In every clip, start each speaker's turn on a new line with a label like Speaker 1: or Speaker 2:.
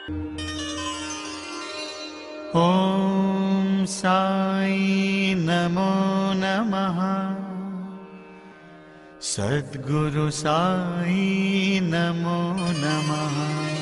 Speaker 1: ॐ साई नमो नमः सद्गुरु साई नमो नमः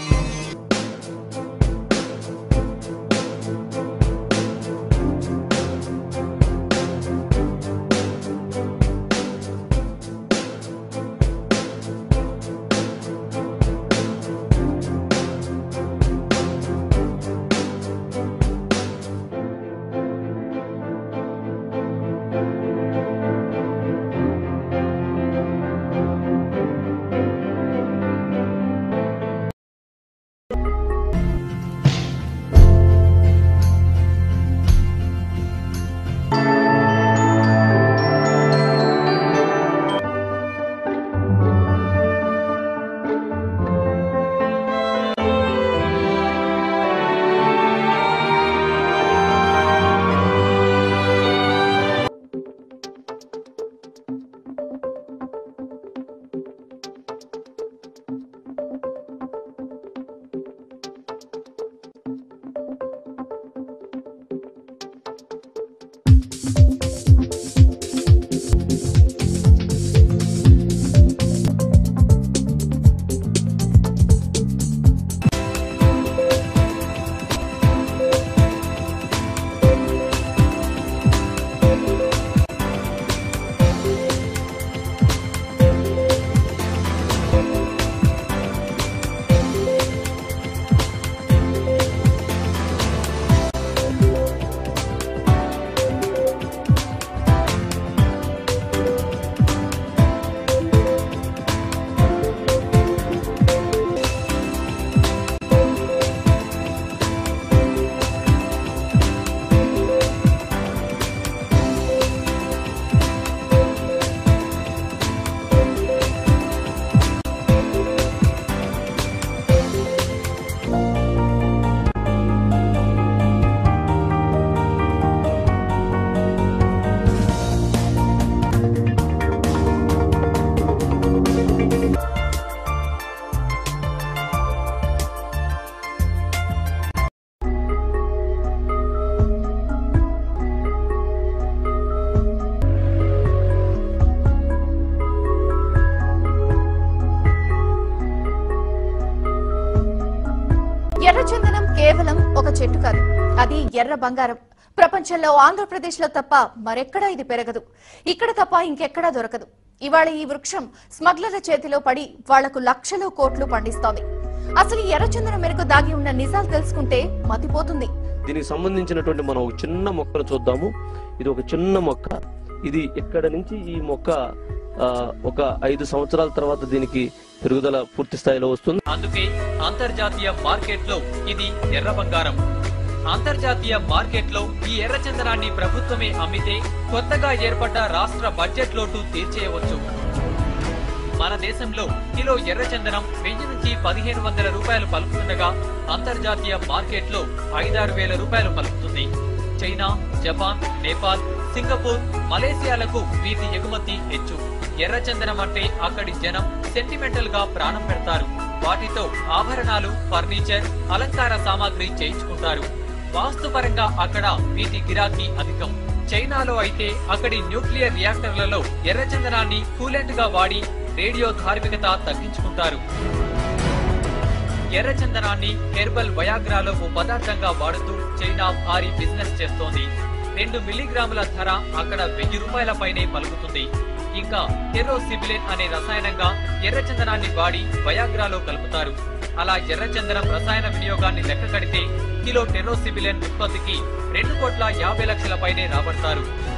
Speaker 2: ఎర్రచందనం కేవలం ఒక చెట్టు కాదు అది ఎర్ర బంగారం ప్రపంచంలో ఆంధ్రప్రదేశ్ లో తప్ప మరెక్కడా ఇది పెరగదు ఇక్కడ తప్ప ఇంకెక్కడా దొరకదు ఇవాళ ఈ వృక్షం స్మగ్లర్ల చేతిలో పడి వాళ్లకు లక్షలు కోట్లు పండిస్తోంది అసలు ఈ ఎర్రచందనం మెరుగు దాగి ఉన్న నిజాలు తెలుసుకుంటే మతిపోతుంది
Speaker 3: దీనికి సంబంధించినటువంటి మనం ఒక చిన్న మొక్కను చూద్దాము ఇది ఒక చిన్న మొక్క ఇది ఇక్కడ నుంచి ఈ మొక్క ఆ, ఒక ఐదు సంవత్సరాల తర్వాత దీనికి పెరుగుదల పూర్తి స్థాయిలో వస్తుంది
Speaker 4: అందుకే అంతర్జాతీయ మార్కెట్లో ఇది ఎర్ర బంగారం అంతర్జాతీయ మార్కెట్లో ఈ ఎర్రచందనాన్ని ప్రభుత్వమే అమ్మితే కొత్తగా ఏర్పడ్డ రాష్ట్ర బడ్జెట్ లోటు తీర్చేయవచ్చు మన దేశంలో కిలో ఎర్రచందనం వెయ్యి నుంచి పదిహేను వందల రూపాయలు పలుకుతుండగా అంతర్జాతీయ మార్కెట్లో ఐదారు వేల రూపాయలు పలుకుతుంది చైనా జపాన్ నేపాల్ సింగపూర్ మలేసియాలకు వీటి ఎగుమతి హెచ్చు ఎర్రచందనం అంటే అక్కడి జనం సెంటిమెంటల్ గా ప్రాణం పెడతారు వాటితో ఆభరణాలు ఫర్నిచర్ అలంకార సామాగ్రి చేయించుకుంటారు వాస్తుపరంగా అక్కడ వీటి గిరాకీ అధికం చైనాలో అయితే అక్కడి న్యూక్లియర్ రియాక్టర్లలో ఎర్రచందనాన్ని కూలెంట్ గా వాడి రేడియో ధార్మికత తగ్గించుకుంటారు ఎర్రచందనాన్ని హెర్బల్ వయాగ్రాలో ఓ పదార్థంగా వాడుతూ చైనా భారీ బిజినెస్ చేస్తోంది రెండు మిల్లీగ్రాముల ధర అక్కడ వెయ్యి రూపాయల పైనే పలుకుతుంది ఇంకా టెరోసిబిలిన్ అనే రసాయనంగా ఎర్రచందనాన్ని వాడి వయాగ్రాలో కలుపుతారు అలా ఎర్రచందనం రసాయన వినియోగాన్ని లెక్క కడితే కిలో టెరోసిబిలిన్ ఉత్పత్తికి రెండు కోట్ల యాభై లక్షల పైనే రాబడతారు